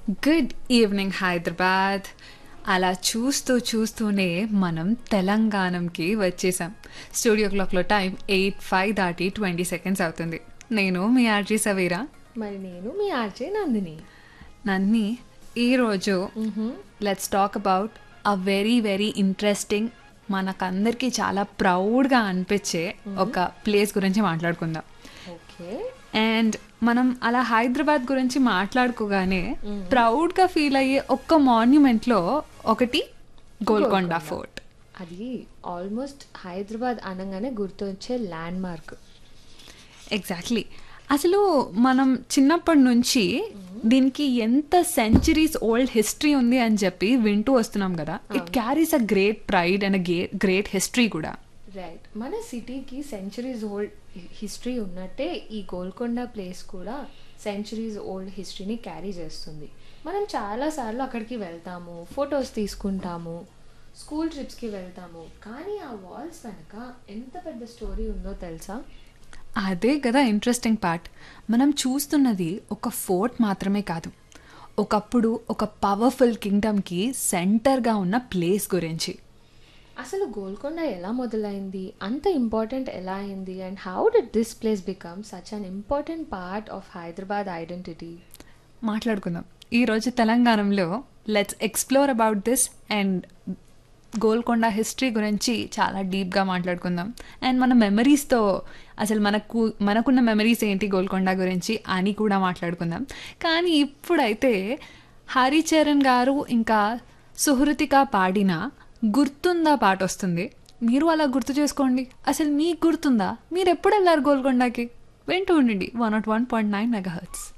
good evening Hyderabad అలా చూస్తూ చూస్తూనే మనం తెలంగాణకి వచ్చేసాం స్టూడియో క్లాక్లో టైం ఎయిట్ ఫైవ్ దాటి ట్వంటీ సెకండ్స్ అవుతుంది నేను మీ ఆర్జీ సవీరా మరి నేను మీ ఆర్జే నందిని నన్ని ఈరోజు let's talk about a very very interesting మనకందరికీ చాలా ప్రౌడ్గా అనిపించే ఒక ప్లేస్ గురించి మాట్లాడుకుందాం ఓకే అండ్ మనం అలా హైదరాబాద్ గురించి మాట్లాడుకోగానే ప్రౌడ్గా ఫీల్ అయ్యే ఒక్క మాన్యుమెంట్లో ఒకటి గోల్కొండ ఫోర్ట్ అది ఆల్మోస్ట్ హైదరాబాద్ అనగానే గుర్తొచ్చే ల్యాండ్ మార్క్ ఎగ్జాక్ట్లీ అసలు మనం చిన్నప్పటి నుంచి దీనికి ఎంత సెంచరీస్ ఓల్డ్ హిస్టరీ ఉంది అని చెప్పి వింటూ వస్తున్నాం కదా it carries a great pride and a great history కూడా రైట్ మన సిటీకి సెంచరీస్ ఓల్డ్ హిస్టరీ ఉన్నట్టే ఈ గోల్కొండ ప్లేస్ కూడా సెంచరీస్ ఓల్డ్ హిస్టరీని క్యారీ చేస్తుంది మనం చాలాసార్లు అక్కడికి వెళ్తాము ఫొటోస్ తీసుకుంటాము స్కూల్ ట్రిప్స్కి వెళ్తాము కానీ ఆ వాల్స్ వెనక ఎంత పెద్ద స్టోరీ ఉందో తెలుసా అదే కదా ఇంట్రెస్టింగ్ పార్ట్ మనం చూస్తున్నది ఒక ఫోర్ట్ మాత్రమే కాదు ఒకప్పుడు ఒక పవర్ఫుల్ కింగ్డమ్కి సెంటర్గా ఉన్న ప్లేస్ గురించి అసలు గోల్కొండ ఎలా మొదలైంది అంత ఇంపార్టెంట్ ఎలా అయింది and how did this place become such an important part of Hyderabad identity మాట్లాడుకుందాం ఈరోజు తెలంగాణలో let's explore about this and Golconda history గురించి చాలా డీప్గా మాట్లాడుకుందాం అండ్ మన మెమరీస్తో అసలు మనకు మనకున్న మెమరీస్ ఏంటి గోల్కొండ గురించి అని కూడా మాట్లాడుకుందాం కానీ ఇప్పుడైతే హరిచరణ్ గారు ఇంకా సుహృతిక పాడిన గుర్తుందా పాట వస్తుంది మీరు అలా గుర్తు చేసుకోండి అసలు మీకు గుర్తుందా మీరు ఎప్పుడు వెళ్ళారు గోల్కొండకి వింటూ ఉండండి one nought one point nine mega hurts